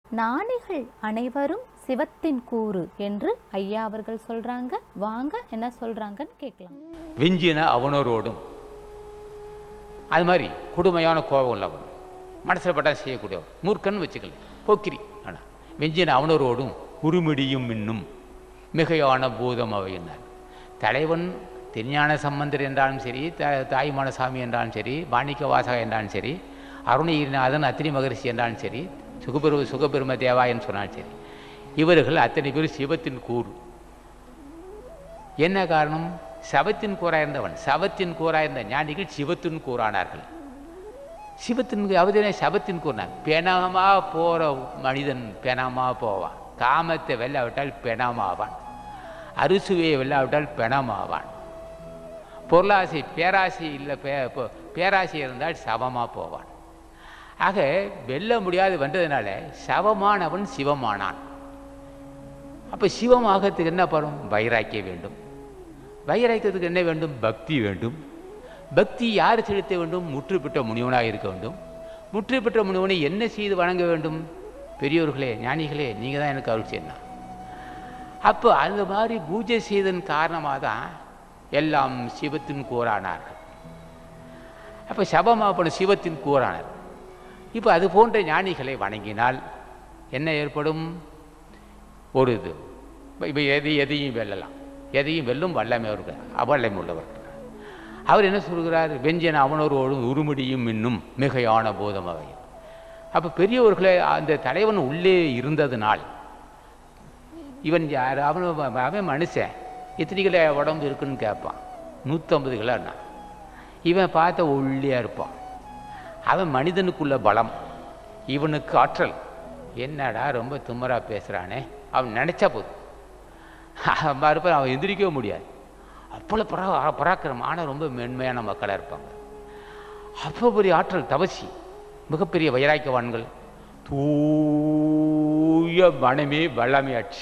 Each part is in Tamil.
ஞானிகள் அனைவரும் சிவத்தின் கூறு என்று ஐயா அவர்கள் சொல்றாங்க வாங்க என்ன சொல்றாங்கன்னு கேட்கலாம் வெஞ்சின அவனோரோடும் அது மாதிரி கொடுமையான கோபம் உள்ளவன் மனசில் பட்டா செய்யக்கூடியவன் மூர்க்கன்னு வச்சுக்கல போக்கிரி ஆனால் வெஞ்சின அவனோரோடும் உருமிடியும் மின்னும் மிகையான பூதம் அவையினார் தலைவன் திருஞான சம்பந்தர் என்றாலும் சரி த தாய்மானசாமி என்றாலும் சரி மாணிக்க வாசகா என்றாலும் சரி அருணகிரிநாதன் அத்திரி மகரிஷி என்றாலும் சரி சுகபெரு சுகபெரும தேவா என்று சொன்னாலும் சரி இவர்கள் அத்தனை பேர் சிவத்தின் கூறு என்ன காரணம் சவத்தின் கூறாயிருந்தவன் சவத்தின் கூறாயிருந்த ஞானிகள் சிவத்தின் கூறானார்கள் சிவத்தின் அவதினை சபத்தின் கூறினார் பெணமா போற மனிதன் பெணமா போவான் காமத்தை வெல்லாவிட்டால் பெணமாவான் அறுசுவையை வெல்லாவிட்டால் பெணமாவான் பொருளாசை பேராசை இல்லை பே போ- பேராசை இருந்தால் சவமா போவான் ஆக வெல்ல முடியாது வென்றதுனால சவமானவன் சிவமானான் அப்போ சிவமாகறதுக்கு என்ன படும் வைராக்கிய வேண்டும் வைராக்கியத்துக்கு என்ன வேண்டும் பக்தி வேண்டும் பக்தி யார் செலுத்த வேண்டும் முற்று பெற்ற முனிவனாக இருக்க வேண்டும் முற்று பெற்ற முனிவனை என்ன செய்து வணங்க வேண்டும் பெரியோர்களே ஞானிகளே நீங்கள் தான் எனக்கு அருள் செய்யணும் அப்போ அந்த மாதிரி பூஜை செய்ததன் காரணமாக தான் எல்லாம் சிவத்தின் கூறானார்கள் அப்போ சபமாப்பன சிவத்தின் கூறானார் இப்போ அது போன்ற ஞானிகளை வணங்கினால் என்ன ஏற்படும் ஒரு இது இப்போ எது எதையும் வெல்லலாம் எதையும் வெல்லும் வல்லமை அவர்கள் அவல்லமை உள்ளவர் அவர் என்ன சொல்கிறார் வெஞ்சன அவனோரோடு உருமுடியும் இன்னும் மிகையான போதம் அவை அப்போ பெரியவர்களே அந்த தலைவன் உள்ளே இருந்ததுனால் இவன் யார் அவன் அவன் மனுஷன் எத்தனை கிலோ உடம்பு இருக்குன்னு கேட்பான் நூற்றம்பது கிலோன்னா இவன் பார்த்த ஒல்லியாக இருப்பான் அவன் மனிதனுக்குள்ள பலம் இவனுக்கு ஆற்றல் என்னடா ரொம்ப திமிரா பேசுகிறானே அவன் நினச்சா போதும் அவன் இருப்பான் அவன் எந்திரிக்கவே முடியாது அவ்வளோ பரா பராக்கிரமம் ஆனால் ரொம்ப மென்மையான மக்களாக இருப்பாங்க அவ்வளோ பெரிய ஆற்றல் தவசி மிகப்பெரிய வைராக்கியவான்கள் தூய மனமே வல்லமையாச்சு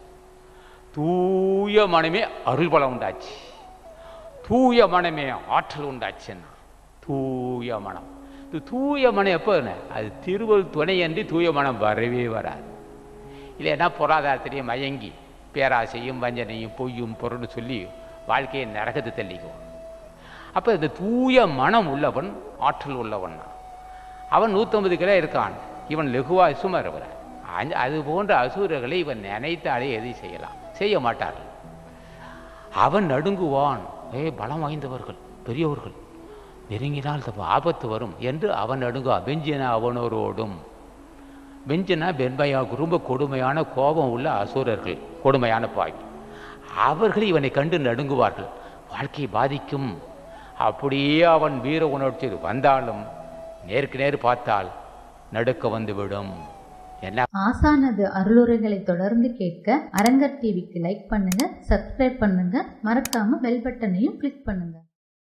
தூய மனமே அருள் பலம் உண்டாச்சு தூய மனமே ஆற்றல் உண்டாச்சுன்னா தூய மனம் இந்த தூய மனம் எப்போ அது திருவள் துணையன்றி தூய மனம் வரவே வராது இல்லைன்னா பொருளாதாரத்திலையும் மயங்கி பேராசையும் வஞ்சனையும் பொய்யும் பொருள்னு சொல்லி வாழ்க்கையை நரகத்தை தள்ளிக்குவோம் அப்போ இந்த தூய மனம் உள்ளவன் ஆற்றல் உள்ளவன் தான். அவன் நூற்றம்பது கிலோ இருக்கான் இவன் லெகுவா சுமர் அவர் அந்த- அது போன்ற அசூரர்களை இவன் நினைத்தாலே எதை செய்யலாம் செய்ய மாட்டார்கள் அவன் நடுங்குவான் ஏ பலம் வாய்ந்தவர்கள் பெரியவர்கள் நெருங்கினால் தப்பு ஆபத்து வரும் என்று அவன் நடுங்குவான் வெஞ்சின அவனோரோடும் வெஞ்சினா வெண்மையா ரொம்ப கொடுமையான கோபம் உள்ள அசுரர்கள் கொடுமையான பாய் அவர்கள் இவனை கண்டு நடுங்குவார்கள் வாழ்க்கையை பாதிக்கும் அப்படியே அவன் வீர உணர்ச்சி வந்தாலும் நேருக்கு நேர் பார்த்தால் நடுக்க வந்துவிடும் என்ன ஆசானது அருளுரைகளை தொடர்ந்து கேட்க அரங்கர் டிவிக்கு லைக் பண்ணுங்க சப்ஸ்கிரைப் பண்ணுங்க மறக்காம பெல் பட்டனையும் கிளிக் பண்ணுங்க